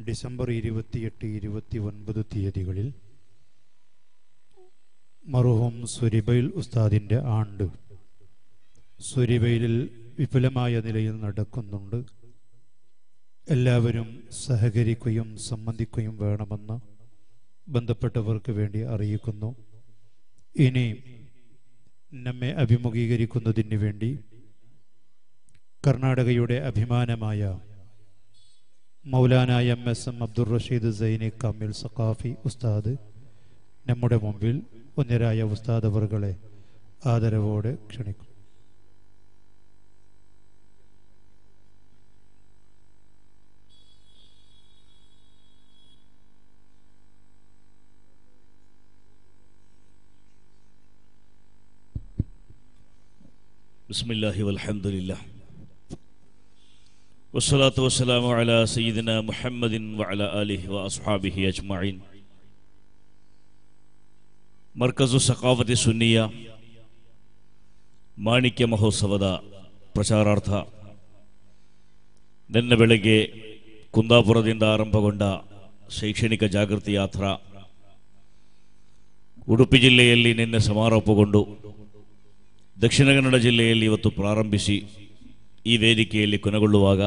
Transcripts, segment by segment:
December ഇരുപത്തിയെട്ട് ഇരുപത്തി ഒൻപത് തീയതികളിൽ മറുഹും സുരിബൈൽ ഉസ്താദിൻ്റെ ആണ്ട് സുരിബൈലിൽ വിപുലമായ നിലയിൽ നടക്കുന്നുണ്ട് എല്ലാവരും സഹകരിക്കുകയും സംബന്ധിക്കുകയും വേണമെന്ന് ബന്ധപ്പെട്ടവർക്ക് വേണ്ടി അറിയിക്കുന്നു ഇനി നമ്മെ അഭിമുഖീകരിക്കുന്നതിന് വേണ്ടി കർണാടകയുടെ അഭിമാനമായ Maulana M S M Abdul Rasheed Zaini Kamil Saqafi Ustad നമ്മുടെ മുമ്പിൽ ഒന്നരായ ഉസ്താദ് അവറുകളെ ആദരവോടെ ക്ഷണിക്കും بسم الله والحمد لله والصلاة والسلام على سيدنا محمد وعلى آله وأصحابه أجمعين مركز ثقافة ಸುನ್ನಿಯ ಮಾಣಿಕ್ಯ ಮಹೋತ್ಸವದ ಪ್ರಚಾರಾರ್ಥ ನಿನ್ನೆ ಬೆಳಗ್ಗೆ ಕುಂದಾಪುರದಿಂದ ಆರಂಭಗೊಂಡ ಶೈಕ್ಷಣಿಕ ಜಾಗೃತಿ ಯಾತ್ರಾ ಉಡುಪಿ ಜಿಲ್ಲೆಯಲ್ಲಿ ನಿನ್ನೆ ಸಮಾರೋಪಗೊಂಡು ದಕ್ಷಿಣ ಕನ್ನಡ ಜಿಲ್ಲೆಯಲ್ಲಿ ಇವತ್ತು ಪ್ರಾರಂಭಿಸಿ ಈ ವೇದಿಕೆಯಲ್ಲಿ ಕೊನೆಗೊಳ್ಳುವಾಗ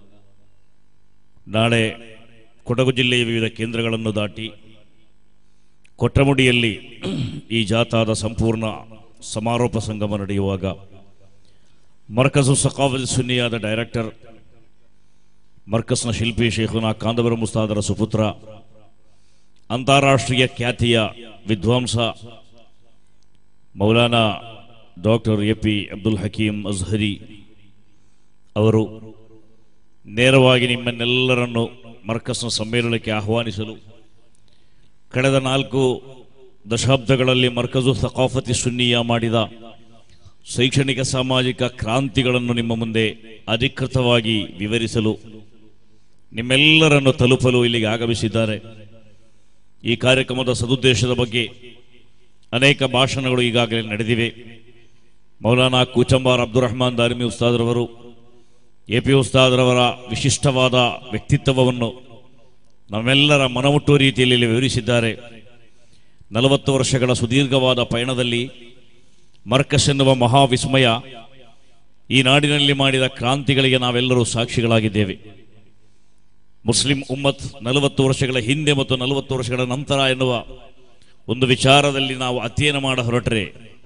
ನಾಳೆ ಕೊಡಗು ಜಿಲ್ಲೆಯ ವಿವಿಧ ಕೇಂದ್ರಗಳನ್ನು ದಾಟಿ ಕೊಟ್ಟಮುಡಿಯಲ್ಲಿ ಈ ಜಾಥಾದ ಸಂಪೂರ್ಣ ಸಮಾರೋಪ ಸಂಗಮ ನಡೆಯುವಾಗ ಮರ್ಕಜು ಸಕಾಫತ್ ಸುನ್ನಿಯಾದ ಡೈರೆಕ್ಟರ್ ಮರ್ಕಸ್ನ ಶಿಲ್ಪಿ ಶೇಖುನಾ ಕಾಂದಬರ ಮುಸ್ತಾದರ ಸುಪುತ್ರ ಅಂತಾರಾಷ್ಟ್ರೀಯ ಖ್ಯಾತಿಯ ವಿದ್ವಾಂಸ Maulana doctor A P Abdul Hakeem Azhari ಅವರು ನೇರವಾಗಿ ನಿಮ್ಮನ್ನೆಲ್ಲರನ್ನು ಮರ್ಕಸ್ನ ಸಮ್ಮೇಳನಕ್ಕೆ ಆಹ್ವಾನಿಸಲು ಕಳೆದ ನಾಲ್ಕು ದಶಾಬ್ದಗಳಲ್ಲಿ ಮರ್ಕಜು ಥಕಾಫತಿ ಸುನ್ನಿಯ ಮಾಡಿದ ಶೈಕ್ಷಣಿಕ ಸಾಮಾಜಿಕ ಕ್ರಾಂತಿಗಳನ್ನು ನಿಮ್ಮ ಮುಂದೆ ಅಧಿಕೃತವಾಗಿ ವಿವರಿಸಲು ನಿಮ್ಮೆಲ್ಲರನ್ನು ತಲುಪಲು ಇಲ್ಲಿಗೆ ಆಗಮಿಸಿದ್ದಾರೆ ಈ ಕಾರ್ಯಕ್ರಮದ ಸದುದ್ದೇಶದ ಬಗ್ಗೆ ಅನೇಕ ಭಾಷಣಗಳು ಈಗಾಗಲೇ ನಡೆದಿವೆ ಮೌಲಾನಾ ಕೂಚಂಬಾರ್ ಅಬ್ದುಲ್ ರಹಮಾನ್ ದಾರಿಮಿ ಉಸ್ತಾದ್ರವರು ಎ ಪಿ ಉಸ್ತಾದ್ರವರ ವಿಶಿಷ್ಟವಾದ ವ್ಯಕ್ತಿತ್ವವನ್ನು ನಮ್ಮೆಲ್ಲರ ಮನಮುಟ್ಟುವ ರೀತಿಯಲ್ಲಿ ಇಲ್ಲಿ ವಿವರಿಸಿದ್ದಾರೆ ನಲವತ್ತು ವರ್ಷಗಳ ಸುದೀರ್ಘವಾದ ಪಯಣದಲ್ಲಿ ಮರ್ಕಸ್ ಎನ್ನುವ ಮಹಾವಿಸ್ಮಯ ಈ ನಾಡಿನಲ್ಲಿ ಮಾಡಿದ ಕ್ರಾಂತಿಗಳಿಗೆ ನಾವೆಲ್ಲರೂ ಸಾಕ್ಷಿಗಳಾಗಿದ್ದೇವೆ ಮುಸ್ಲಿಂ ಉಮ್ಮತ್ ನಲವತ್ತು ವರ್ಷಗಳ ಹಿಂದೆ ಮತ್ತು ನಲವತ್ತು ವರ್ಷಗಳ ನಂತರ ಎನ್ನುವ ಒಂದು ವಿಚಾರದಲ್ಲಿ ನಾವು ಅಧ್ಯಯನ ಮಾಡ ಹೊರಟರೆ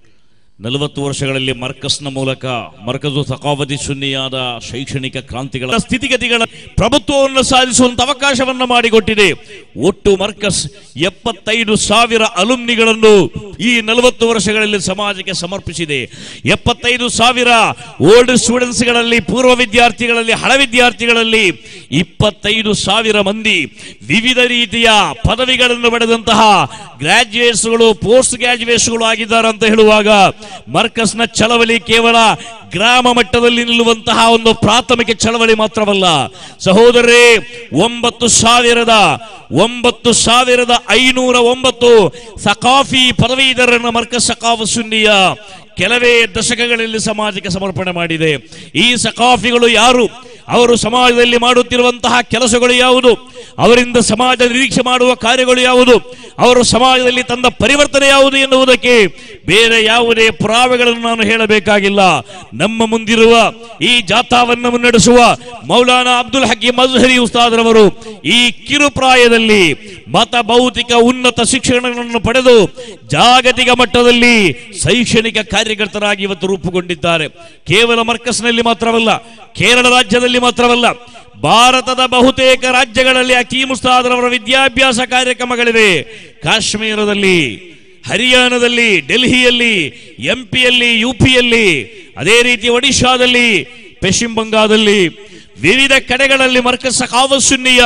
ನಲವತ್ತು ವರ್ಷಗಳಲ್ಲಿ ಮರ್ಕಸ್ನ ಮೂಲಕ ಮರ್ಕಜು ಸಕಾವತಿ ಸುನ್ನಿಯಾದ ಶೈಕ್ಷಣಿಕ ಕ್ರಾಂತಿಗಳ ಸ್ಥಿತಿಗತಿಗಳ ಪ್ರಭುತ್ವವನ್ನು ಸಾಧಿಸುವಂತ ಅವಕಾಶವನ್ನ ಮಾಡಿಕೊಟ್ಟಿದೆ ಒಟ್ಟು ಮರ್ಕಸ್ ಎಪ್ಪತ್ತೈದು ಸಾವಿರ ಅಲುಮ್ನಿಗಳನ್ನು ಈ ನಲವತ್ತು ವರ್ಷಗಳಲ್ಲಿ ಸಮಾಜಕ್ಕೆ ಸಮರ್ಪಿಸಿದೆ ಎಪ್ಪತ್ತೈದು ಸಾವಿರ ಓಲ್ಡ್ ಸ್ಟೂಡೆಂಟ್ಸ್ಗಳಲ್ಲಿ ಪೂರ್ವ ವಿದ್ಯಾರ್ಥಿಗಳಲ್ಲಿ ಹಳ ವಿದ್ಯಾರ್ಥಿಗಳಲ್ಲಿ ಇಪ್ಪತ್ತೈದು ಸಾವಿರ ಮಂದಿ ವಿವಿಧ ರೀತಿಯ ಪದವಿಗಳನ್ನು ಪಡೆದಂತಹ ಗ್ರಾಜ್ಯುಯೇಟ್ಸ್ಗಳು ಪೋಸ್ಟ್ ಗ್ರಾಜ್ಯುಯೇಟ್ಸ್ಗಳು ಆಗಿದ್ದಾರೆ ಅಂತ ಹೇಳುವಾಗ ಮರ್ಕಸ್ನ ಚಳವಳಿ ಕೇವಲ ಗ್ರಾಮ ಮಟ್ಟದಲ್ಲಿ ನಿಲ್ಲುವಂತಹ ಒಂದು ಪ್ರಾಥಮಿಕ ಚಳವಳಿ ಮಾತ್ರವಲ್ಲ ಸಹೋದರರೇ ಒಂಬತ್ತು ಸಾವಿರದ ಒಂಬತ್ತು ಸಾವಿರದ ಐನೂರ ಒಂಬತ್ತು ಸಕಾಫಿ ಪದವೀಧರರನ್ನ ಮರ್ಕಸ್ ಸಕಾಫ್ ಸುನ್ನಿಯ ಕೆಲವೇ ದಶಕಗಳಲ್ಲಿ ಸಮಾಜಕ್ಕೆ ಸಮರ್ಪಣೆ ಮಾಡಿದೆ ಈ ಸಕಾಫಿಗಳು ಯಾರು ಅವರು ಸಮಾಜದಲ್ಲಿ ಮಾಡುತ್ತಿರುವಂತಹ ಕೆಲಸಗಳು ಯಾವುದು ಅವರಿಂದ ಸಮಾಜ ನಿರೀಕ್ಷೆ ಮಾಡುವ ಕಾರ್ಯಗಳು ಯಾವುದು ಅವರು ಸಮಾಜದಲ್ಲಿ ತಂದ ಪರಿವರ್ತನೆ ಯಾವುದು ಎನ್ನುವುದಕ್ಕೆ ಬೇರೆ ಯಾವುದೇ ಪುರಾವೆಗಳನ್ನು ನಾನು ಹೇಳಬೇಕಾಗಿಲ್ಲ ನಮ್ಮ ಮುಂದಿರುವ ಈ ಜಾಥಾವನ್ನು ಮುನ್ನಡೆಸುವ ಮೌಲಾನಾ ಅಬ್ದುಲ್ ಹಕೀಂ ಅಜ್ಹರಿ ಉಸ್ತಾದ್ರವರು ಈ ಕಿರುಪ್ರಾಯದಲ್ಲಿ ಮತ ಭೌತಿಕ ಉನ್ನತ ಶಿಕ್ಷಣಗಳನ್ನು ಪಡೆದು ಜಾಗತಿಕ ಮಟ್ಟದಲ್ಲಿ ಶೈಕ್ಷಣಿಕ ಕಾರ್ಯಕರ್ತರಾಗಿ ಇವತ್ತು ರೂಪುಗೊಂಡಿದ್ದಾರೆ ಕೇವಲ ಮರ್ಕಸ್ನಲ್ಲಿ ಮಾತ್ರವಲ್ಲ ಕೇರಳ ರಾಜ್ಯದಲ್ಲಿ ಮಾತ್ರವಲ್ಲ ಭಾರತದ ಬಹುತೇಕ ರಾಜ್ಯಗಳಲ್ಲಿ ಅಕೀಮ್ ಉಸ್ತಾದ್ರವರ ವಿದ್ಯಾಭ್ಯಾಸ ಕಾರ್ಯಕ್ರಮಗಳಿವೆ ಕಾಶ್ಮೀರದಲ್ಲಿ ಹರಿಯಾಣದಲ್ಲಿ ಡೆಲ್ಲಿಯಲ್ಲಿ ಎಂಪಿಯಲ್ಲಿ ಯುಪಿಯಲ್ಲಿ ಅದೇ ರೀತಿ ಒಡಿಶಾದಲ್ಲಿ ಪಶ್ಚಿಮ ಬಂಗಾಳದಲ್ಲಿ ವಿವಿಧ ಕಡೆಗಳಲ್ಲಿ ಮರ್ಕಸ್ ಕಾವಸುನ್ನಿಯ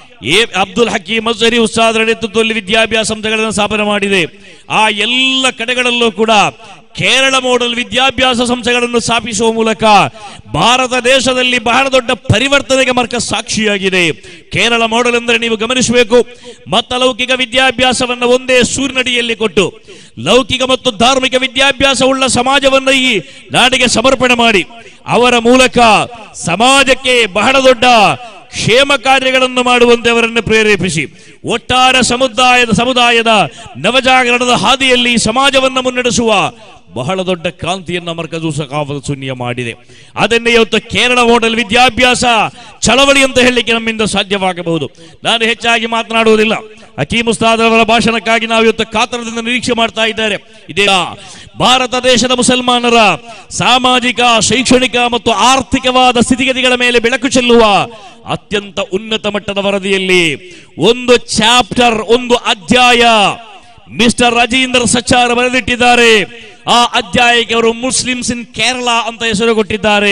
ಎ ಅಬ್ದುಲ್ ಹಕೀಂ ಅಜ್ಹರಿ ಉಸ್ತಾದರ ನೇತೃತ್ವದಲ್ಲಿ ವಿದ್ಯಾಭ್ಯಾಸ ಸಂಸ್ಥೆಗಳನ್ನು ಸ್ಥಾಪನೆ ಮಾಡಿದೆ ಆ ಎಲ್ಲ ಕಡೆಗಳಲ್ಲೂ ಕೂಡ ಕೇರಳ ಮೋಡಲ್ ವಿದ್ಯಾಭ್ಯಾಸ ಸಂಸ್ಥೆಗಳನ್ನು ಸ್ಥಾಪಿಸುವ ಮೂಲಕ ಭಾರತ ದೇಶದಲ್ಲಿ ಬಹಳ ದೊಡ್ಡ ಪರಿವರ್ತನೆಗೆ ಮರ್ಕಸ್ ಸಾಕ್ಷಿಯಾಗಿದೆ ಕೇರಳ ಮೋಡಲ್ ಎಂದರೆ ನೀವು ಗಮನಿಸಬೇಕು ಮತ ಲೌಕಿಕ ವಿದ್ಯಾಭ್ಯಾಸವನ್ನು ಒಂದೇ ಸೂರ್ಯನಡಿಯಲ್ಲಿ ಕೊಟ್ಟು ಲೌಕಿಕ ಮತ್ತು ಧಾರ್ಮಿಕ ವಿದ್ಯಾಭ್ಯಾಸವುಳ್ಳ ಸಮಾಜವನ್ನು ಈ ನಾಡಿಗೆ ಸಮರ್ಪಣೆ ಮಾಡಿ ಅವರ ಮೂಲಕ ಸಮಾಜಕ್ಕೆ ಬಹಳ ದೊಡ್ಡ ಕ್ಷೇಮ ಕಾರ್ಯಗಳನ್ನು ಮಾಡುವಂತೆ ಅವರನ್ನು ಪ್ರೇರೇಪಿಸಿ ಒಟ್ಟಾರೆ ಸಮುದಾಯದ ಸಮುದಾಯದ ನವಜಾಗರಣದ ಹಾದಿಯಲ್ಲಿ ಸಮಾಜವನ್ನು ಮುನ್ನಡೆಸುವ ಬಹಳ ದೊಡ್ಡ ಕ್ರಾಂತಿಯನ್ನು ಮರ್ಕಜು ಸಕಾಫತ್ ಸುನ್ನಿಯ ಮಾಡಿದೆ ಅದನ್ನೇ ಇವತ್ತು ಕೇರಳ ಮಾಡೆಲ್ ವಿದ್ಯಾಭ್ಯಾಸ ಚಳವಳಿ ಅಂತ ಹೇಳಲಿಕ್ಕೆ ನಮ್ಮಿಂದ ಸಾಧ್ಯವಾಗಬಹುದು ನಾನು ಹೆಚ್ಚಾಗಿ ಮಾತನಾಡುವುದಿಲ್ಲ ಹಕೀಮ್ ಉಸ್ತಾದ್ ಅವರ ಭಾಷಣಕ್ಕಾಗಿ ನಾವು ಇವತ್ತು ಕಾತರದಿಂದ ನಿರೀಕ್ಷೆ ಮಾಡ್ತಾ ಇದ್ದಾರೆ ಇದೇ ಭಾರತ ದೇಶದ ಮುಸಲ್ಮಾನರ ಸಾಮಾಜಿಕ ಶೈಕ್ಷಣಿಕ ಮತ್ತು ಆರ್ಥಿಕವಾದ ಸ್ಥಿತಿಗತಿಗಳ ಮೇಲೆ ಬೆಳಕು ಚೆಲ್ಲುವ ಅತ್ಯಂತ ಉನ್ನತ ಮಟ್ಟದ ವರದಿಯಲ್ಲಿ ಒಂದು ಚಾಪ್ಟರ್ ಒಂದು ಅಧ್ಯಾಯ ಮಿಸ್ಟರ್ ರಾಜೇಂದ್ರ ಸಚಾರ್ ಬರೆದಿಟ್ಟಿದ್ದಾರೆ ಆ ಅಧ್ಯಾಯಕ್ಕೆ ಅವರು ಮುಸ್ಲಿಮ್ಸ್ ಇನ್ ಕೇರಳ ಅಂತ ಹೆಸರು ಕೊಟ್ಟಿದ್ದಾರೆ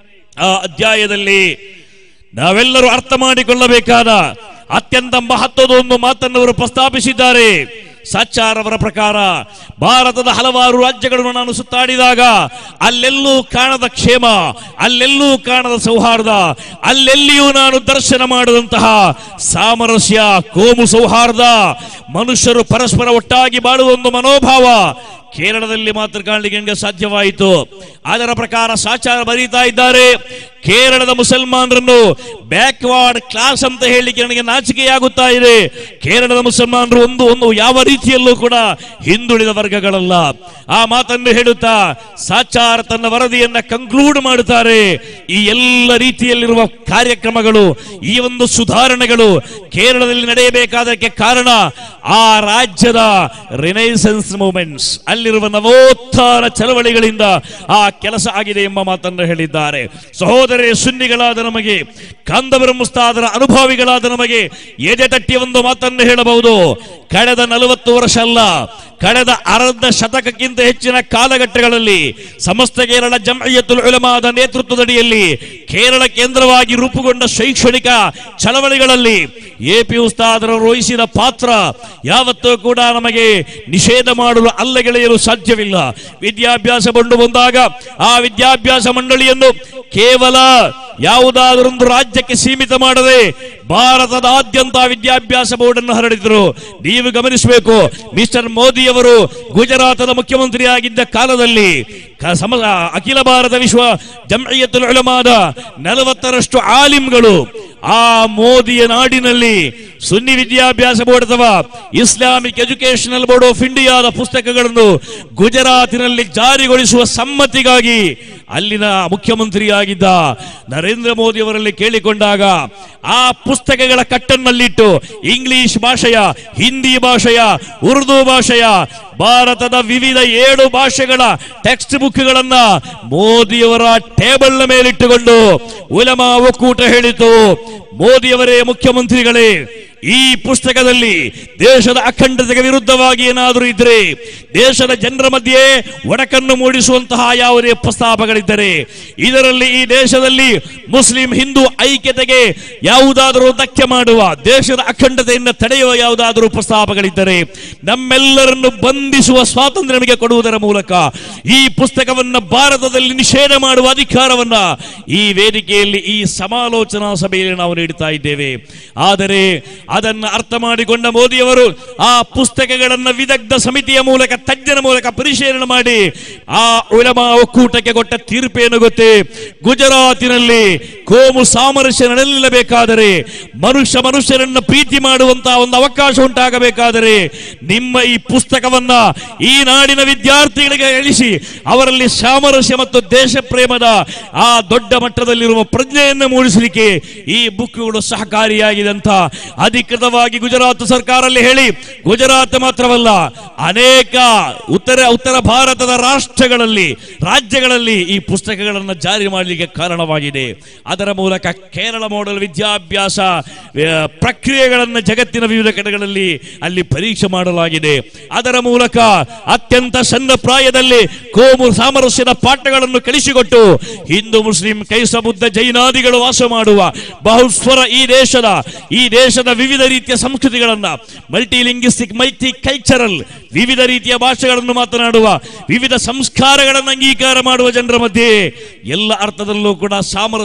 ಆ ಅಧ್ಯಾಯದಲ್ಲಿ ನಾವೆಲ್ಲರೂ ಅರ್ಥ ಮಾಡಿಕೊಳ್ಳಬೇಕಾದ ಅತ್ಯಂತ ಮಹತ್ವದ ಒಂದು ಮಾತನ್ನು ಅವರು ಪ್ರಸ್ತಾಪಿಸಿದ್ದಾರೆ ಸಚ್ಚಾರ್ ಅವರ ಪ್ರಕಾರ ಭಾರತದ ಹಲವಾರು ರಾಜ್ಯಗಳನ್ನು ನಾನು ಸುತ್ತಾಡಿದಾಗ ಅಲ್ಲೆಲ್ಲೂ ಕಾಣದ ಕ್ಷೇಮ ಅಲ್ಲೆಲ್ಲೂ ಕಾಣದ ಸೌಹಾರ್ದ ಅಲ್ಲೆಲ್ಲಿಯೂ ನಾನು ದರ್ಶನ ಮಾಡಿದಂತಹ ಸಾಮರಸ್ಯ ಕೋಮು ಸೌಹಾರ್ದ ಮನುಷ್ಯರು ಪರಸ್ಪರ ಒಟ್ಟಾಗಿ ಬಾಳುವ ಒಂದು ಮನೋಭಾವ ಕೇರಳದಲ್ಲಿ ಮಾತ್ರ ಕಾಣಲಿಕ್ಕೆ ನನಗೆ ಸಾಧ್ಯವಾಯಿತು ಅದರ ಪ್ರಕಾರ ಸಾಚಾರ ಬರೀತಾ ಇದ್ದಾರೆ ಕೇರಳದ ಮುಸಲ್ಮಾನರನ್ನು ಬ್ಯಾಕ್ವರ್ಡ್ ಕ್ಲಾಸ್ ಅಂತ ಹೇಳಲಿಕ್ಕೆ ನನಗೆ ನಾಚಿಕೆಯಾಗುತ್ತಾ ಇದೆ ಕೇರಳದ ಮುಸಲ್ಮಾನರು ಒಂದು ಒಂದು ಯಾವ ರೀತಿಯಲ್ಲೂ ಕೂಡ ಹಿಂದುಳಿದ ವರ್ಗಗಳಲ್ಲ ಆ ಮಾತನ್ನು ಹೇಳುತ್ತಾ ಸಾಚಾರ ತನ್ನ ವರದಿಯನ್ನ ಕಂಕ್ಲೂಡ್ ಮಾಡುತ್ತಾರೆ ಈ ಎಲ್ಲ ರೀತಿಯಲ್ಲಿರುವ ಕಾರ್ಯಕ್ರಮಗಳು ಈ ಒಂದು ಸುಧಾರಣೆಗಳು ಕೇರಳದಲ್ಲಿ ನಡೆಯಬೇಕಾದಕ್ಕೆ ಕಾರಣ ಆ ರಾಜ್ಯದ ರಿನೈಸೆನ್ಸ್ ಮೂಮೆಂಟ್ಸ್ ಅಲ್ಲಿರುವ ನವೋತ್ಥಾನ ಚಳವಳಿಗಳಿಂದ ಆ ಕೆಲಸ ಆಗಿದೆ ಎಂಬ ಮಾತನ್ನು ಹೇಳಿದ್ದಾರೆ ಸಹೋದರೇ ಸುನ್ನಿಗಳಾದ ನಮಗೆ ಕಂದವರ ಮುಸ್ತಾದರ ಅನುಭವಿಗಳಾದ ನಮಗೆ ಎದೆ ತಟ್ಟಿಯ ಒಂದು ಮಾತನ್ನು ಹೇಳಬಹುದು ಕಳೆದ ನಲವತ್ತು ವರ್ಷ ಅಲ್ಲ ಕಳೆದ ಅರ್ಧ ಶತಕಕ್ಕಿಂತ ಹೆಚ್ಚಿನ ಕಾಲಘಟ್ಟಗಳಲ್ಲಿ ಸಮಸ್ತ ಕೇರಳ ಜಮಯತುಲ್ ಉಲಮಾದ ನೇತೃತ್ವದಡಿಯಲ್ಲಿ ಕೇರಳ ಕೇಂದ್ರವಾಗಿ ರೂಪುಗೊಂಡ ಶೈಕ್ಷಣಿಕ ಚಳವಳಿಗಳಲ್ಲಿ ಎಪಿ ಉಸ್ತಾದರರು ವಹಿಸಿದ ಪಾತ್ರ ಯಾವತ್ತೂ ಕೂಡ ನಮಗೆ ನಿಷೇಧ ಮಾಡಲು ಅಲ್ಲಗೆಳೆಯಲು ಸಾಧ್ಯವಿಲ್ಲ ವಿದ್ಯಾಭ್ಯಾಸ ಬಂದು ಬಂದಾಗ ಆ ವಿದ್ಯಾಭ್ಯಾಸ ಮಂಡಳಿಯನ್ನು ಕೇವಲ ಯಾವುದಾದರೊಂದು ರಾಜ್ಯಕ್ಕೆ ಸೀಮಿತ ಮಾಡದೆ ಭಾರತದಾದ್ಯಂತ ವಿದ್ಯಾಭ್ಯಾಸ ಬೋರ್ಡ್ ಅನ್ನು ಹರಡಿದರು ನೀವು ಗಮನಿಸಬೇಕು ಮಿಸ್ಟರ್ ಮೋದಿ ಅವರು ಗುಜರಾತದ ಮುಖ್ಯಮಂತ್ರಿಯಾಗಿದ್ದ ಕಾಲದಲ್ಲಿ ಕ- ಸಮ- ಅಖಿಲ ಭಾರತ ವಿಶ್ವ ಜಮಯತುಲ್ ಉಲಮಾದ ನಲವತ್ತರಷ್ಟು ಆಲಿಮ್ಗಳು ಆ ಮೋದಿಯ ನಾಡಿನಲ್ಲಿ ಸುನ್ನಿ ವಿದ್ಯಾಭ್ಯಾಸ ಬೋರ್ಡ್ ಅಥವಾ ಇಸ್ಲಾಮಿಕ್ ಎಜುಕೇಶನಲ್ ಬೋರ್ಡ್ ಆಫ್ ಇಂಡಿಯಾದ ಪುಸ್ತಕಗಳನ್ನು ಗುಜರಾತಿನಲ್ಲಿ ಜಾರಿಗೊಳಿಸುವ ಸಮ್ಮತಿಗಾಗಿ ಅಲ್ಲಿನ ಮುಖ್ಯಮಂತ್ರಿಯಾಗಿದ್ದ ನರೇಂದ್ರ ಮೋದಿ ಅವರಲ್ಲಿ ಕೇಳಿಕೊಂಡಾಗ ಆ ಪುಸ್ತಕಗಳ ಕಟ್ಟನ್ನಲ್ಲಿಟ್ಟು ಇಂಗ್ಲಿಷ್ ಭಾಷೆಯ ಹಿಂದಿ ಭಾಷೆಯ ಉರ್ದು ಭಾಷೆಯ ಭಾರತದ ವಿವಿಧ ಏಳು ಭಾಷೆಗಳ ಟೆಕ್ಸ್ಟ್ ಬುಕ್ಗಳನ್ನ ಮೋದಿಯವರ ಟೇಬಲ್ನ ಮೇಲಿಟ್ಟುಕೊಂಡು ಉಲಮಾ ಒಕ್ಕೂಟ ಹೇಳಿತು ಮೋದಿಯವರೇ ಮುಖ್ಯಮಂತ್ರಿಗಳೇ ಈ ಪುಸ್ತಕದಲ್ಲಿ ದೇಶದ ಅಖಂಡತೆಗೆ ವಿರುದ್ಧವಾಗಿ ಏನಾದರೂ ಇದ್ರೆ ದೇಶದ ಜನರ ಮಧ್ಯೆ ಒಡಕನ್ನು ಮೂಡಿಸುವಂತಹ ಯಾವುದೇ ಪ್ರಸ್ತಾಪಗಳಿದ್ದರೆ ಇದರಲ್ಲಿ ಈ ದೇಶದಲ್ಲಿ ಮುಸ್ಲಿಂ ಹಿಂದೂ ಐಕ್ಯತೆಗೆ ಯಾವುದಾದರೂ ಧಕ್ಕೆ ಮಾಡುವ ದೇಶದ ಅಖಂಡತೆಯನ್ನು ತಡೆಯುವ ಯಾವುದಾದರೂ ಪ್ರಸ್ತಾಪಗಳಿದ್ದರೆ ನಮ್ಮೆಲ್ಲರನ್ನು ಬಂಧಿಸುವ ಸ್ವಾತಂತ್ರ್ಯ ನಮಗೆ ಕೊಡುವುದರ ಮೂಲಕ ಈ ಪುಸ್ತಕವನ್ನ ಭಾರತದಲ್ಲಿ ನಿಷೇಧ ಮಾಡುವ ಅಧಿಕಾರವನ್ನ ಈ ವೇದಿಕೆಯಲ್ಲಿ ಈ ಸಮಾಲೋಚನಾ ಸಭೆಯಲ್ಲಿ ನಾವು ನೀಡುತ್ತಾ ಇದ್ದೇವೆ ಆದರೆ ಅದನ್ನು ಅರ್ಥ ಮಾಡಿಕೊಂಡ ಮೋದಿಯವರು ಆ ಪುಸ್ತಕಗಳನ್ನು ವಿದಗ್ಧ ಸಮಿತಿಯ ಮೂಲಕ ತಜ್ಞರ ಮೂಲಕ ಪರಿಶೀಲನೆ ಮಾಡಿ ಆ ಉಲಮಾ ಒಕ್ಕೂಟಕ್ಕೆ ಕೊಟ್ಟ ತೀರ್ಪೇನು ಗೊತ್ತೇ ಗುಜರಾತಿನಲ್ಲಿ ಕೋಮು ಸಾಮರಸ್ಯ ನಡೆಯಲೇಬೇಕಾದರೆ ಮನುಷ್ಯ ಮನುಷ್ಯರನ್ನು ಪ್ರೀತಿ ಮಾಡುವಂತಹ ಒಂದು ಅವಕಾಶ ಉಂಟಾಗಬೇಕಾದರೆ ನಿಮ್ಮ ಈ ಪುಸ್ತಕವನ್ನ ಈ ನಾಡಿನ ವಿದ್ಯಾರ್ಥಿಗಳಿಗೆ ಇಳಿಸಿ ಅವರಲ್ಲಿ ಸಾಮರಸ್ಯ ಮತ್ತು ದೇಶ ಪ್ರೇಮದ ಆ ದೊಡ್ಡ ಮಟ್ಟದಲ್ಲಿರುವ ಪ್ರಜ್ಞೆಯನ್ನು ಮೂಡಿಸಲಿಕ್ಕೆ ಈ ಬುಕ್ಗಳು ಸಹಕಾರಿಯಾಗಿದೆ ಅಂತ ಅಧಿಕೃತವಾಗಿ ಗುಜರಾತ್ ಸರ್ಕಾರಲ್ಲಿ ಹೇಳಿ ಗುಜರಾತ್ ಮಾತ್ರವಲ್ಲ ಅನೇಕ ಉತ್ತರ ಉತ್ತರ ಭಾರತದ ರಾಷ್ಟ್ರಗಳಲ್ಲಿ ರಾಜ್ಯಗಳಲ್ಲಿ ಈ ಪುಸ್ತಕಗಳನ್ನು ಜಾರಿ ಮಾಡಲಿಕ್ಕೆ ಕಾರಣವಾಗಿದೆ ಅದರ ಮೂಲಕ ಕೇರಳ ಮಾಡೆಲ್ ವಿದ್ಯಾಭ್ಯಾಸ ಆ, ಪ್ರಕ್ರಿಯೆಗಳನ್ನು ಜಗತ್ತಿನ ವಿವಿಧ ಕಡೆಗಳಲ್ಲಿ ಅಲ್ಲಿ ಪರೀಕ್ಷೆ ಮಾಡಲಾಗಿದೆ ಅದರ ಮೂಲಕ ಅತ್ಯಂತ ಸಣ್ಣ ಪ್ರಾಯದಲ್ಲಿ ಕೋಮು ಸಾಮರಸ್ಯದ ಪಾಠಗಳನ್ನು ಕಲಿಸಿಕೊಟ್ಟು ಹಿಂದೂ ಮುಸ್ಲಿಂ ಕೈಸ ಬುದ್ಧ ಜೈನಾದಿಗಳು ವಾಸ ಮಾಡುವ ಬಹುಸ್ವರ ಈ ದೇಶದ ಈ ದೇಶದ ವಿವಿಧ ರೀತಿಯ ಸಂಸ್ಕೃತಿಗಳನ್ನ ಮಲ್ಟಿ ಲಿಂಗ್ವಿಸ್ಟಿಕ್ ಮಲ್ಟಿ ಕಲ್ಚರಲ್ ವಿವಿಧ ರೀತಿಯ ಭಾಷೆಗಳನ್ನು ಮಾತನಾಡುವ ವಿವಿಧ ಸಂಸ್ಕಾರಗಳನ್ನು ಅಂಗೀಕಾರ ಮಾಡುವ ಜನರ ಮಧ್ಯೆ ಎಲ್ಲ ಅರ್ಥದಲ್ಲೂ ಕೂಡ ಸಾಮರಸ್ಯವನ್ನು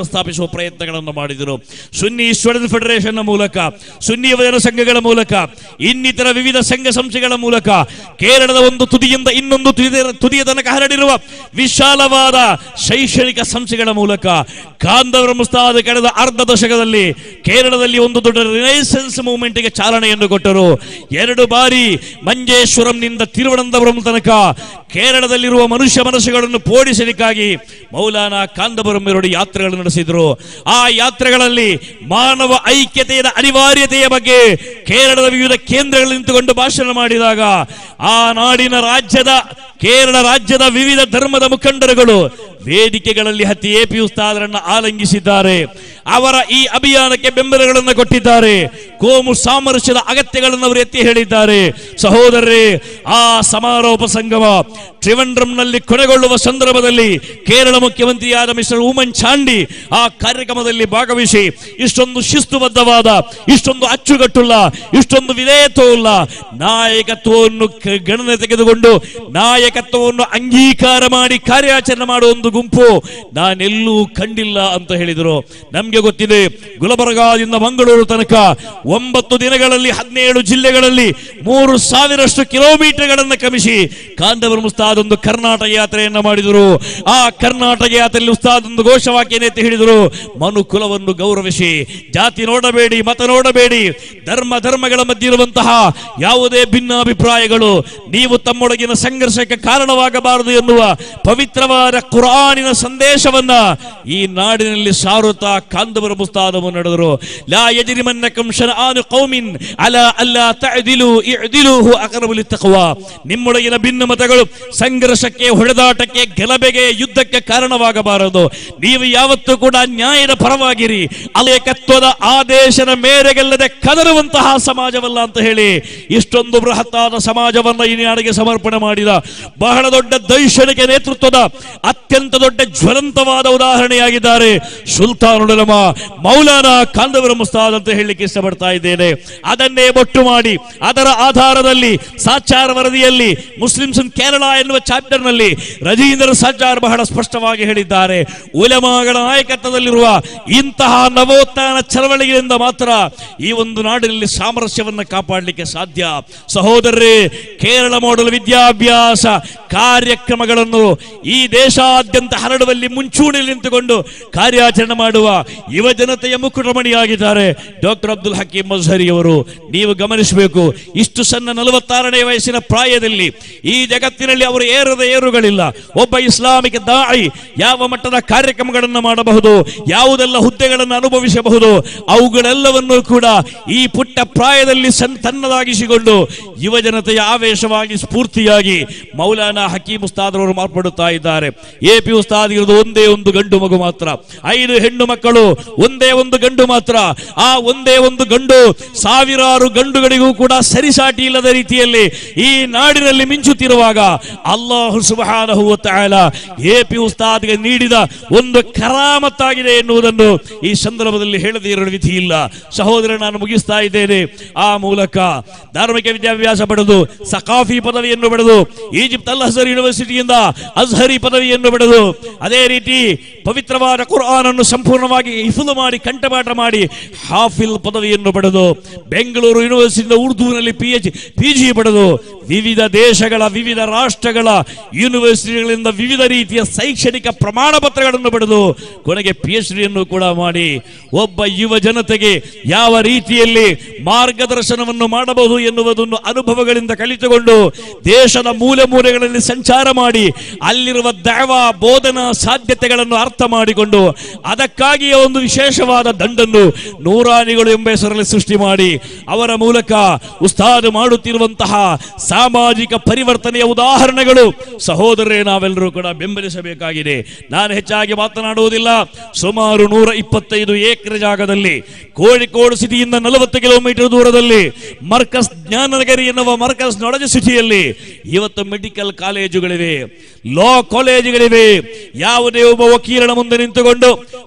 ಪ್ರಸ್ತಾಪಿಸುವ ಪ್ರಯತ್ನಗಳನ್ನು ಮಾಡಿದರು ಸುನ್ನಿ ಸ್ಟೂಡೆಂಟ್ ಫೆಡರೇಷನ್ ಮೂಲಕ ಸುನ್ನಿ ಯುವಜನ ಸಂಘಗಳ ಮೂಲಕ ಇನ್ನಿತರ ವಿವಿಧ ಸಂಘ ಸಂಸ್ಥೆಗಳ ಮೂಲಕ ಕೇರಳದ ಒಂದು ತುದಿಯಿಂದ ಇನ್ನೊಂದು ತುದಿಯ ತುದಿಯ ತನಕ ಹರಡಿರುವ ವಿಶಾಲವಾದ ಶೈಕ್ಷಣಿಕ ಸಂಸ್ಥೆಗಳ ಮೂಲಕ ಕಾಂದವರ ಮುಸ್ತಾದ ಕಳೆದ ಅರ್ಧ ದಶಕದಲ್ಲಿ ಕೇರಳದಲ್ಲಿ ಒಂದು ದೊಡ್ಡ ರಿನೈಸೆನ್ಸ್ ಮೂವ್ಮೆಂಟ್ಗೆ ಚಾಲನೆಯನ್ನು ಕೊಟ್ಟರು ಎರಡು ಬಾರಿ ಮಂಜೇಶ್ವರಂನಿಂದ ತಿರುವನಂತಪುರಂ ತನಕ ಕೇರಳದಲ್ಲಿರುವ ಮನುಷ್ಯ ಮನಸ್ಸುಗಳನ್ನು ಪೋಡಿಸಲಿಕ್ಕಾಗಿ ಮೌಲಾನಾ ಕಾಂದಪುರಂ ಎರಡು ಯಾತ್ರೆಗಳನ್ನು ನಡೆಸಿದರು ಆ ಯಾತ್ರೆಗಳಲ್ಲಿ ಮಾನವ ಐಕ್ಯತೆಯ ಅನಿವಾರ್ಯತೆಯ ಬಗ್ಗೆ ಕೇರಳದ ವಿವಿಧ ಕೇಂದ್ರಗಳಲ್ಲಿ ನಿಂತುಕೊಂಡು ಭಾಷಣ ಮಾಡಿದಾಗ ಆ ನಾಡಿನ ರಾಜ್ಯದ ಕೇರಳ ರಾಜ್ಯದ ವಿವಿಧ ಧರ್ಮದ ಮುಖಂಡರುಗಳು ವೇದಿಕೆಗಳಲ್ಲಿ ಹತ್ತಿ ಎಪಿ ಉಸ್ತಾದರನ್ನು ಆಲಂಗಿಸಿದ್ದಾರೆ ಅವರ ಈ ಅಭಿಯಾನಕ್ಕೆ ಬೆಂಬಲಗಳನ್ನು ಕೊಟ್ಟಿದ್ದಾರೆ ಕೋಮು ಸಾಮರಸ್ಯದ ಅಗತ್ಯಗಳನ್ನು ಅವರು ಎತ್ತಿ ಹೇಳಿದ್ದಾರೆ ಸಹೋದರರೇ ಆ ಸಮಾರೋಪ ಸಂಗಮ ಟ್ರಿವಂಡ್ರಂನಲ್ಲಿ ಕೊನೆಗೊಳ್ಳುವ ಸಂದರ್ಭದಲ್ಲಿ ಕೇರಳ ಮುಖ್ಯಮಂತ್ರಿಯಾದ ಮಿಸ್ಟರ್ ಉಮನ್ ಚಾಂಡಿ ಆ ಕಾರ್ಯಕ್ರಮದಲ್ಲಿ ಭಾಗವಹಿಸಿ ಇಷ್ಟೊಂದು ಶಿಸ್ತುಬದ್ಧವಾದ ಇಷ್ಟೊಂದು ಅಚ್ಚುಕಟ್ಟುಳ್ಳ ಇಷ್ಟೊಂದು ವಿಧೇಯತ್ವವುಳ್ಳ ನಾಯಕತ್ವವನ್ನು ಕ- ಗಣನೆ ತೆಗೆದುಕೊಂಡು ನಾಯಕತ್ವವನ್ನು ಅಂಗೀಕಾರ ಮಾಡಿ ಕಾರ್ಯಾಚರಣೆ ಮಾಡುವ ಒಂದು ಗುಂಪು ನಾನೆಲ್ಲೂ ಕಂಡಿಲ್ಲ ಅಂತ ಹೇಳಿದರು ನಮ್ಗೆ ಗೊತ್ತಿದೆ ಗುಲಬರ್ಗಾದಿಂದ ಮಂಗಳೂರು ತನಕ ಒಂಬತ್ತು ದಿನಗಳಲ್ಲಿ ಹದಿನೇಳು ಜಿಲ್ಲೆಗಳಲ್ಲಿ ಮೂರು ಸಾವಿರಷ್ಟು ಕಿಲೋಮೀಟರ್ಗಳನ್ನು ಕ್ರಮಿಸಿ ಕಾಂದವರ ಮುಸ್ತಾದ್ ಒಂದು ಕರ್ನಾಟಕ ಯಾತ್ರೆಯನ್ನ ಮಾಡಿದರು ಆ ಕರ್ನಾಟಕ ಯಾತ್ರೆಯಲ್ಲಿ ಉಸ್ತಾದ್ ಒಂದು ಘೋಷವಾಕ್ಯನ ಎತ್ತಿ ಹೇಳಿದರು ಮನು ಕುಲವನ್ನು ಗೌರವಿಸಿ ಜಾತಿ ನೋಡಬೇಡಿ ಮತ ನೋಡಬೇಡಿ ಧರ್ಮ ಧರ್ಮಗಳ ಮಧ್ಯೆ ಇರುವಂತಹ ಯಾವುದೇ ಭಿನ್ನಾಭಿಪ್ರಾಯಗಳು ನೀವು ತಮ್ಮೊಳಗಿನ ಸಂಘರ್ಷಕ್ಕೆ ಕಾರಣವಾಗಬಾರದು ಎನ್ನುವ ಪವಿತ್ರವಾದ ಕುರಾನಿನ ಸಂದೇಶವನ್ನ ಈ ನಾಡಿನಲ್ಲಿ ಸಾರುತ್ತಾ ಕಾಂದವರ ಮುಸ್ತಾದವನ್ನು ನಡೆದರು ಲಾ ಯಜರಿಮನ್ನಕಂ ಶನಆನು ಕೌಮಿನ್ ಅಲಾ ಅಲ್ಲಾ ತಅದಿಲು ಇಅದಿಲು ಹು ಅಕ್ರಬು ಲಿತ್ತಕ್ವಾ ನಿಮ್ಮೊಳಗಿನ ಭಿನ್ನಮತಗಳು ಸಂಘರ್ಷಕ್ಕೆ ಹೊಡೆದಾಟಕ್ಕೆ ಗಲಭೆಗೆ ಯುದ್ಧಕ್ಕೆ ಕಾರಣವಾಗಬಾರದು ನೀವು ಯಾವತ್ತೂ ಕೂಡ ನ್ಯಾಯದ ಪರವಾಗಿರಿ ಅಲೇಕತ್ವದ ಆದೇಶದ ಮೇರೆಗೆಲ್ಲದೆ ಕದರುವಂತಹ ಸಮಾಜವಲ್ಲ ಅಂತ ಹೇಳಿ ಇಷ್ಟೊಂದು ಬೃಹತ್ತಾದ ಸಮಾಜವನ್ನ ಈ ನಾಡಿಗೆ ಸಮರ್ಪಣೆ ಮಾಡಿದ ಬಹಳ ದೊಡ್ಡ ದೈಕ್ಷಣಿಕ ನೇತೃತ್ವದ ಅತ್ಯಂತ ದೊಡ್ಡ ಜ್ವಲಂತವಾದ ಉದಾಹರಣೆಯಾಗಿದ್ದಾರೆ ಸುಲ್ತಾನುಲಮ ಮೌಲಾನಾ ಕಾಂದವರ ಮುಸ್ತಾದ್ ಅಂತ ಹೇಳಲಿಕ್ಕೆ ಇಷ್ಟಪಡ್ತಾ ಇದ್ದೇನೆ ಅದನ್ನೇ ಒಟ್ಟು ಮಾಡಿ ಅದರ ಆಧಾರದಲ್ಲಿ ಸಾಚಾರ ವರದಿಯಲ್ಲಿ ಮುಸ್ಲಿಮ್ಸ್ ಇನ್ ಕೇರಳ ಎನ್ನುವ ಚಾಪ್ಟರ್ ನಲ್ಲಿ ರಜೀಂದ್ರ ಸಜ್ಜಾರ್ ಬಹಳ ಸ್ಪಷ್ಟವಾಗಿ ಹೇಳಿದ್ದಾರೆ ಉಲಮಾಗಳ ನಾಯಕತ್ವದಲ್ಲಿರುವ ಇಂತಹ ನವೋತ್ಥಾನ ಚಳವಳಿಗಳಿಂದ ಮಾತ್ರ ಈ ಒಂದು ನಾಡಿನಲ್ಲಿ ಸಾಮರಸ್ಯವನ್ನು ಕಾಪಾಡಲಿಕ್ಕೆ ಸಾಧ್ಯ ಸಹೋದರರೇ ಕೇರಳ ಮಾಡಲ್ ವಿದ್ಯಾಭ್ಯಾಸ ಕಾರ್ಯಕ್ರಮಗಳನ್ನು ಈ ದೇಶಾದ್ಯಂತ ಹರಡುವಲ್ಲಿ ಮುಂಚೂಣಿಯಲ್ಲಿ ನಿಂತುಕೊಂಡು ಕಾರ್ಯಾಚರಣೆ ಮಾಡುವ ಯುವ ಜನತೆಯ ಮುಕುಟಮಣಿಯಾಗಿದ್ದಾರೆ ಡಾಕ್ಟರ್ ಅಬ್ದುಲ್ ಹಕೀಂ ಮಜ್ಹರಿ ಅವರು ನೀವು ಗಮನಿಸಬೇಕು ಇಷ್ಟು ಸಣ್ಣ ನಲವತ್ತಾರನೇ ವಯಸ್ಸಿನ ಪ್ರಾಯದಲ್ಲಿ ಈ ಜಗತ್ತಿನಲ್ಲಿ ಅವರು ಏರದ ಏರುಗಳಿಲ್ಲ ಒಬ್ಬ ಇಸ್ಲಾಮಿಕ ದಾಳಿ ಯಾವ ಮಟ್ಟದ ಕಾರ್ಯಕ್ರಮಗಳನ್ನು ಮಾಡಬಹುದು ಯಾವುದೆಲ್ಲ ಹುದ್ದೆಗಳನ್ನು ಅನುಭವಿಸಬಹುದು ಅವುಗಳೆಲ್ಲವನ್ನೂ ಕೂಡ ಈ ಪುಟ್ಟ ಪ್ರಾಯದಲ್ಲಿ ಸನ್ ತನ್ನದಾಗಿಸಿಕೊಂಡು ಯುವ ಜನತೆಯ ಆವೇಶವಾಗಿ ಸ್ಫೂರ್ತಿಯಾಗಿ ಮೌಲಾನಾ ಹಕೀಂ ಉಸ್ತಾದ್ ಅವರು ಮಾರ್ಪಡುತ್ತಾ ಇದ್ದಾರೆ ಎ ಪಿ ಉಸ್ತಾದ್ ಇರೋದು ಒಂದೇ ಒಂದು ಗಂಡು ಮಗು ಮಾತ್ರ ಐದು ಹೆಣ್ಣು ಮಕ್ಕಳು ಒಂದೇ ಒಂದು ಗಂಡು ಮಾತ್ರ ಆ ಒಂದೇ ಒಂದು ಗಂಡು ಸಾವಿರಾರು ಗಂಡುಗಳಿಗೂ ಕೂಡ ಸರಿಸಾಟಿ ಇಲ್ಲದ ರೀತಿಯಲ್ಲಿ ಈ ನಾಡಿನಲ್ಲಿ ಮಿಂಚುತ್ತಿರುವಾಗ ಅಲ್ಲಾಹು ಸುಬಹಾನಹು ವ ತಆಲ ಎ ಪಿ ಉಸ್ತಾದ್ಗೆ ನೀಡಿದ ಒಂದು ಕರಾಮತ್ತಾಗಿದೆ ಎನ್ನುವುದನ್ನು ಈ ಸಂದರ್ಭದಲ್ಲಿ ಹೇಳದೇ ಇರಲು ವಿಧಿ ಇಲ್ಲ ಸಹೋದರ ನಾನು ಮುಗಿಸ್ತಾ ಇದ್ದೇನೆ ಆ ಮೂಲಕ ಧಾರ್ಮಿಕ ವಿದ್ಯಾಭ್ಯಾಸ ಪಡೆದು ಸಕಾಫಿ ಪದವಿಯನ್ನು ಪಡೆದು ಈಜಿಪ್ಟ್ ಅಲ್ ಅಜಹರ್ ಯೂನಿವರ್ಸಿಟಿಯಿಂದ ಅಜ್ಹರಿ ಪದವಿಯನ್ನು ಪಡೆದು ಅದೇ ರೀತಿ ಪವಿತ್ರವಾದ ಕುರ್ಆನ್ ಅನ್ನು ಸಂಪೂರ್ಣವಾಗಿ ಹಿಫುಲು ಮಾಡಿ ಕಂಠಪಾಠ ಮಾಡಿ ಹಾಫಿಲ್ ಪದವಿಯನ್ನು ಪಡೆದು ಬೆಂಗಳೂರು ಯೂನಿವರ್ಸಿಟಿಯಿಂದ ಉರ್ದುವಿನಲ್ಲಿ ಪಿ ಎಚ್ ಪಿ ಜಿ ಪಡೆದು ವಿವಿಧ ದೇಶಗಳ ವಿವಿಧ ರಾಷ್ಟ್ರಗಳ ಯೂನಿವರ್ಸಿಟಿಗಳಿಂದ ವಿವಿಧ ರೀತಿಯ ಶೈಕ್ಷಣಿಕ ಪ್ರಮಾಣ ಪತ್ರಗಳನ್ನು ಪಡೆದು ಕೊನೆಗೆ ಪಿ ಎಚ್ ಡಿಯನ್ನು ಕೂಡ ಮಾಡಿ ಒಬ್ಬ ಯುವ ಜನತೆಗೆ ಯಾವ ರೀತಿಯಲ್ಲಿ ಮಾರ್ಗದರ್ಶನವನ್ನು ಮಾಡಬಹುದು ಎನ್ನುವುದನ್ನು ಅನುಭವಗಳಿಂದ ಕಲಿತುಕೊಂಡು ದೇಶದ ಮೂಲೆ ಮೂಲೆಗಳಲ್ಲಿ ಸಂಚಾರ ಮಾಡಿ ಅಲ್ಲಿರುವ ದೈವ ಬೋಧನಾ ಸಾಧ್ಯತೆಗಳನ್ನು ಅರ್ಥ ಮಾಡಿಕೊಂಡು ಅದಕ್ಕಾಗಿಯೇ ಒಂದು ವಿಶೇಷವಾದ ದಂಡನ್ನು ನೂರಾನಿಗಳು ಎಂಬ ಹೆಸರಲ್ಲಿ ಸೃಷ್ಟಿ ಮಾಡಿ ಅವರ ಮೂಲಕ ಉಸ್ತಾದ್ ಮಾಡುತ್ತಿರುವಂತಹ ಸಾಮಾಜಿಕ ಪರಿವರ್ತನೆಯ ಉದಾಹರಣೆಗಳು ಸಹೋದರರೇ ನಾವೆಲ್ಲರೂ ಕೂಡ ಬೆಂಬಲಿಸಬೇಕಾಗಿದೆ ನಾನು ಹೆಚ್ಚಾಗಿ ಮಾತನಾಡುವುದಿಲ್ಲ ಸುಮಾರು ನೂರ ಇಪ್ಪತ್ತೈದು ಎಕರೆ ಜಾಗದಲ್ಲಿ ಕೋಳಿಕೋಡು ಸಿಟಿಯಿಂದ ನಲವತ್ತು ಕಿಲೋಮೀಟರ್ ದೂರದಲ್ಲಿ ಮರ್ಕಸ್ ಜ್ಞಾನನಗರಿ ಎನ್ನುವ ಮರ್ಕಸ್ ನೊಳಜ ಸಿಟಿಯಲ್ಲಿ ಇವತ್ತು ಮೆಡಿಕಲ್ ಕಾಲೇಜುಗಳಿವೆ ಲಾ ಕಾಲೇಜುಗಳಿವೆ ಯಾವುದೇ ಒಬ್ಬ ವಕೀಲನ ಮುಂದೆ ನಿಂತುಕೊಂಡು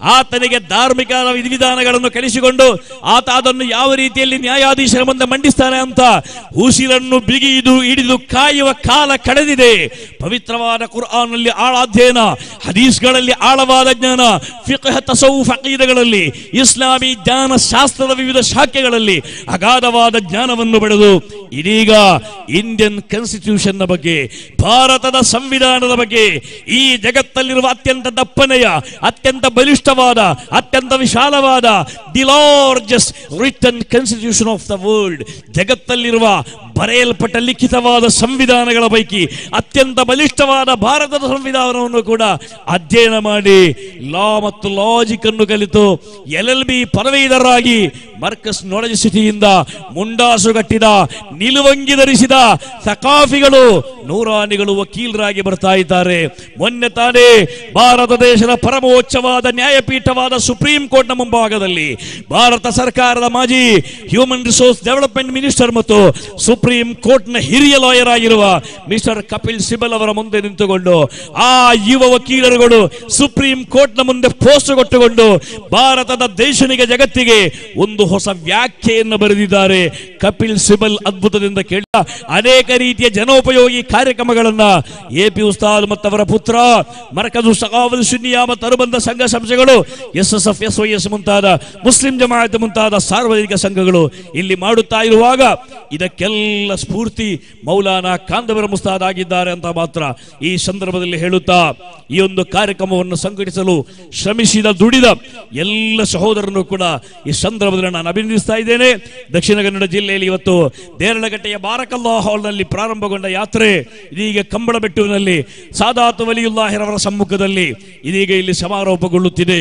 ಆತನಿಗೆ ಧಾರ್ಮಿಕ ವಿಧಿವಿಧಾನಗಳನ್ನು ಕಲಿಸಿಕೊಂಡು ಆತ ಅದನ್ನು ಯಾವ ರೀತಿಯಲ್ಲಿ ನ್ಯಾಯಾಧೀಶರ ಮುಂದೆ ಮಂಡಿಸ್ತಾನೆ ಅಂತ ಉಸಿರನ್ನು ಬಿಗಿದು ಹಿಡಿದು ಕಾಯುವ ಕಾಲ ಕಳೆದಿದೆ ಪವಿತ್ರವಾದ ಕುರ್ಆನ್ನಲ್ಲಿ ಆಳ ಅಧ್ಯಯನ ಹದೀಸ್ಗಳಲ್ಲಿ ಆಳವಾದ ಜ್ಞಾನ ಫಿqh ತಸೌಫ್ ಅಕೀದಗಳಲ್ಲಿ ಇಸ್ಲಾಮಿ ಜ್ಞಾನ ಶಾಸ್ತ್ರದ ವಿವಿಧ ಶಾಖೆಗಳಲ್ಲಿ ಅಗಾಧವಾದ ಜ್ಞಾನವನ್ನು ಪಡೆದು ಇದೀಗ ಇಂಡಿಯನ್ ಕಾನ್ಸ್ಟಿಟ್ಯೂಷನ್ ಬಗ್ಗೆ ಭಾರತದ ಸಂವಿಧಾನದ ಬಗ್ಗೆ ಈ ಜಗತ್ತಲ್ಲಿರುವ ಅತ್ಯಂತ ದಪ್ಪನೆಯ ಅತ್ಯಂತ ಬಲಿಷ್ಠವಾದ ಅತ್ಯಂತ ವಿಶಾಲವಾದ the largest written constitution of the world ಜಗತ್ತಲ್ಲಿರುವ ಬರೆಯಲ್ಪಟ್ಟ ಲಿಖಿತವಾದ ಸಂವಿಧಾನಗಳ ಪೈಕಿ ಅತ್ಯಂತ ಬಲಿಷ್ಠವಾದ ಭಾರತದ ಸಂವಿಧಾನವನ್ನು ಕೂಡ ಅಧ್ಯಯನ ಮಾಡಿ ಲಾ ಮತ್ತು ಲಾಜಿಕ್ ಅನ್ನು ಕಲಿತು ಎಲ್ ಎಲ್ ಬಿ ಪದವೀಧರರಾಗಿ ಮರ್ಕಸ್ ನಾಲೆಜ್ ಸಿಟಿಯಿಂದ ಮುಂಡಾಸುಗಟ್ಟಿದ ನಿಲುವಂಗಿ ಧರಿಸಿದ ಸಕಾಫಿಗಳು ನೂರಾನಿಗಳು ವಕೀಲರಾಗಿ ಬರ್ತಾ ಇದ್ದಾರೆ ಮೊನ್ನೆ ತಾನೇ ಭಾರತ ದೇಶದ ಪರಮೋಚ್ಚವಾದ ನ್ಯಾಯಪೀಠವಾದ ಸುಪ್ರೀಂ ಕೋರ್ಟ್ನ ಮುಂಭಾಗದಲ್ಲಿ ಭಾರತ ಸರ್ಕಾರದ ಮಾಜಿ ಹ್ಯೂಮನ್ ರಿಸೋರ್ಸ್ ಡೆವಲಪ್ಮೆಂಟ್ ಮಿನಿಸ್ಟರ್ ಮತ್ತು ಸುಪ್ರೀಂ ಕೋರ್ಟ್ನ ಹಿರಿಯ ಲಾಯರ್ ಆಗಿರುವ ಮಿಸ್ಟರ್ ಕಪಿಲ್ ಸಿಬಲ್ ಅವರ ಮುಂದೆ ನಿಂತುಕೊಂಡು ಆ ಯುವ ವಕೀಲರುಗಳು ಸುಪ್ರೀಂ ಕೋರ್ಟ್ನ ಮುಂದೆ ಪೋಸ್ಟ್ ಕೊಟ್ಟುಕೊಂಡು ಭಾರತದ ದೇಶನಿಗೆ ಜಗತ್ತಿಗೆ ಒಂದು ಹೊಸ ವ್ಯಾಖ್ಯೆಯನ್ನು ಬರೆದಿದ್ದಾರೆ ಕಪಿಲ್ ಸಿಬಲ್ ಅದ್ಭುತದಿಂದ ಕೇಳ ಅನೇಕ ರೀತಿಯ ಜನೋಪಯೋಗಿ ಕಾರ್ಯಕ್ರಮಗಳನ್ನ ಎ ಪಿ ಉಸ್ತಾದ್ ಮತ್ತು ಅವರ ಪುತ್ರ ಮರಕಜು ಸಕಾವಲ್ ಶುನ್ನಿಯ ಮತ್ತು ಅನುಬಂಧ ಸಂಘ ಸಂಸ್ಥೆಗಳು S S F S Y S ಮುಂತಾದ ಮುಸ್ಲಿಂ ಜಮಾಯತ್ ಮುಂತಾದ ಸಾರ್ವಜನಿಕ ಸಂಘಗಳು ಇಲ್ಲಿ ಮಾಡುತ್ತಾ ಇರುವಾಗ ಇದಕ್ಕೆಲ್ಲ ಸ್ಫೂರ್ತಿ ಮೌಲಾನಾ ಕಾಂದವರ ಮುಸ್ತಾದ್ ಆಗಿದ್ದಾರೆ ಅಂತ ಮಾತ್ರ ಈ ಸಂದರ್ಭದಲ್ಲಿ ಹೇಳುತ್ತಾ ಈ ಒಂದು ಕಾರ್ಯಕ್ರಮವನ್ನು ಸಂಘಟಿಸಲು ಶ್ರಮಿಸಿದ ದುಡಿದ ಎಲ್ಲ ಸಹೋದರನ್ನು ಕೂಡ ಈ ಸಂದರ್ಭದಲ್ಲಿ ನಾನು ಅಭಿನಂದಿಸ್ತಾ ಇದ್ದೇನೆ ದಕ್ಷಿಣ ಕನ್ನಡ ಜಿಲ್ಲೆಯಲ್ಲಿ ಇವತ್ತು ದೇರಳಗಟ್ಟೆಯ ಬಾರಕಲ್ಲಾ ಹಾಲ್ನಲ್ಲಿ ಪ್ರಾರಂಭಗೊಂಡ ಯಾತ್ರೆ ಇದೀಗ ಕಂಬಳಬೆಟ್ಟುವಿನಲ್ಲಿ ಸಾದಾತ್ ವಲಿಯುಲ್ಲಾಹಿರವರ ಸಮ್ಮುಖದಲ್ಲಿ ಇದೀಗ ಇಲ್ಲಿ ಸಮಾರೋಪಗೊಳ್ಳುತ್ತಿದೆ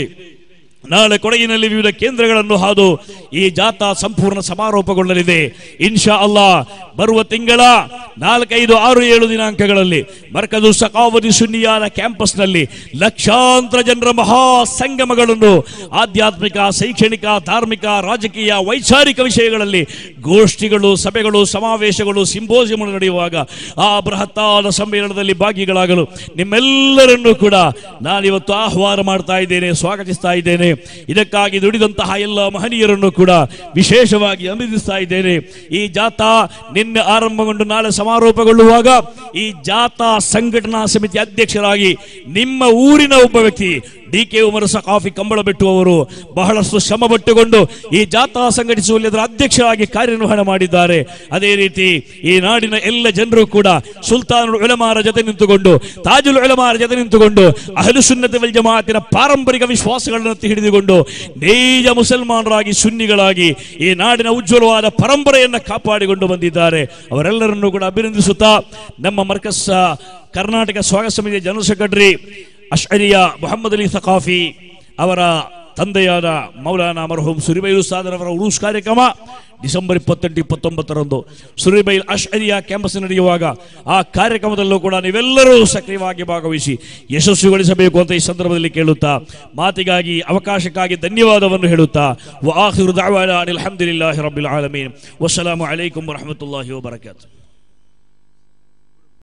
ನಾಳೆ ಕೊಡಗಿನಲ್ಲಿ ವಿವಿಧ ಕೇಂದ್ರಗಳನ್ನು ಹಾದು ಈ ಜಾಥಾ ಸಂಪೂರ್ಣ ಸಮಾರೋಪಗೊಳ್ಳಲಿದೆ ಇನ್ಶಾ ಅಲ್ಲಾ ಬರುವ ತಿಂಗಳ ನಾಲ್ಕೈದು ಆರು ಏಳು ದಿನಾಂಕಗಳಲ್ಲಿ ಮರ್ಕದು ಸಕಾವತಿ ಸುನ್ನಿಯಾನ ಕ್ಯಾಂಪಸ್ನಲ್ಲಿ ಲಕ್ಷಾಂತರ ಜನರ ಮಹಾ ಸಂಗಮಗಳನ್ನು ಆಧ್ಯಾತ್ಮಿಕ ಶೈಕ್ಷಣಿಕ ಧಾರ್ಮಿಕ ರಾಜಕೀಯ ವೈಚಾರಿಕ ವಿಷಯಗಳಲ್ಲಿ ಗೋಷ್ಠಿಗಳು ಸಭೆಗಳು ಸಮಾವೇಶಗಳು ಸಿಂಬೋಸಿಯಂಗಳು ನಡೆಯುವಾಗ ಆ ಬೃಹತ್ತಾದ ಸಮ್ಮೇಳನದಲ್ಲಿ ಭಾಗಿಗಳಾಗಲು ನಿಮ್ಮೆಲ್ಲರನ್ನೂ ಕೂಡ ನಾನಿವತ್ತು ಆಹ್ವಾನ ಮಾಡ್ತಾ ಇದ್ದೇನೆ ಸ್ವಾಗತಿಸ್ತಾ ಇದ್ದೇನೆ ಇದಕ್ಕಾಗಿ ದುಡಿದಂತಹ ಎಲ್ಲ ಮಹನೀಯರನ್ನು ಕೂಡ ವಿಶೇಷವಾಗಿ ಅಭಿನಂದಿಸ್ತಾ ಇದ್ದೇನೆ ಈ ಜಾಥಾ ನಿನ್ನೆ ಆರಂಭಗೊಂಡು ನಾಳೆ ಸಮಾರೋಪಗೊಳ್ಳುವಾಗ ಈ ಜಾಥಾ ಸಂಘಟನಾ ಸಮಿತಿ ಅಧ್ಯಕ್ಷರಾಗಿ ನಿಮ್ಮ ಊರಿನ ಒಬ್ಬ ವ್ಯಕ್ತಿ ಡಿ ಕೆ ಉಮರ್ ಸಕಾಫಿ ಕಂಬಳಬೆಟ್ಟು ಅವರು ಬಹಳಷ್ಟು ಶ್ರಮ ಪಟ್ಟುಕೊಂಡು ಈ ಜಾಥಾ ಸಂಘಟಿಸುವಲ್ಲಿ ಅದರ ಅಧ್ಯಕ್ಷರಾಗಿ ಕಾರ್ಯನಿರ್ವಹಣೆ ಮಾಡಿದ್ದಾರೆ ಅದೇ ರೀತಿ ಈ ನಾಡಿನ ಎಲ್ಲ ಜನರು ಕೂಡ ಸುಲ್ತಾನ್ ಉಳಮಾರ ಜೊತೆ ನಿಂತುಕೊಂಡು ತಾಜುಲ್ ಉಳಮಾರ ಜೊತೆ ನಿಂತುಕೊಂಡು ಅಹಲು ಸುನ್ನತ ವಲ್ ಜಮಾತಿನ ಪಾರಂಪರಿಕ ವಿಶ್ವಾಸಗಳನ್ನು ಎತ್ತಿ ಹಿಡಿದುಕೊಂಡು ನೈಜ ಮುಸಲ್ಮಾನರಾಗಿ ಸುನ್ನಿಗಳಾಗಿ ಈ ನಾಡಿನ ಉಜ್ವಲವಾದ ಪರಂಪರೆಯನ್ನು ಕಾಪಾಡಿಕೊಂಡು ಬಂದಿದ್ದಾರೆ ಅವರೆಲ್ಲರನ್ನೂ ಕೂಡ ಅಭಿನಂದಿಸುತ್ತಾ ನಮ್ಮ ಮರ್ಕಸ್ ಕರ್ನಾಟಕ ಸ್ವಾಗತ ಸಮಿತಿಯ ಜನರಲ್ ಸೆಕ್ರೆಟರಿ ಅಶ್ಅರಿಯ ಮೊಹಮ್ಮದ್ ಅಲಿ ಸಕಾಫಿ ಅವರ ತಂದೆಯಾದ ಮೌಲಾನಾ ಮರ್ಹೂಮ್ ಸುರಿಬೈಲು ಸಾದರ್ ಅವರ ಉರುಸ್ ಕಾರ್ಯಕ್ರಮ ಡಿಸೆಂಬರ್ ಇಪ್ಪತ್ತೆಂಟು ಇಪ್ಪತ್ತೊಂಬತ್ತರಂದು ಸುರಿಬೈಲ್ ಅಶ್ಅರಿಯ ಕ್ಯಾಂಪಸ್ ನಡೆಯುವಾಗ ಆ ಕಾರ್ಯಕ್ರಮದಲ್ಲೂ ಕೂಡ ನೀವೆಲ್ಲರೂ ಸಕ್ರಿಯವಾಗಿ ಭಾಗವಹಿಸಿ ಯಶಸ್ವಿಗೊಳಿಸಬೇಕು ಅಂತ ಈ ಸಂದರ್ಭದಲ್ಲಿ ಕೇಳುತ್ತಾ ಮಾತಿಗಾಗಿ ಅವಕಾಶಕ್ಕಾಗಿ ಧನ್ಯವಾದವನ್ನು ಹೇಳುತ್ತಾ ವಾಹಿರು ದಾವಾನ ಅನಿಲ್ ಅಲ್ಹಮ್ದುಲಿಲ್ಲಾಹಿ ರಬ್ಬಿಲ್ ಆಲಮೀನ್ ವಸ್ಸಲಾಮು ಅಲೈಕುಂ ವರಹಮತುಲ್ಲಾಹಿ ವಬರಕಾತು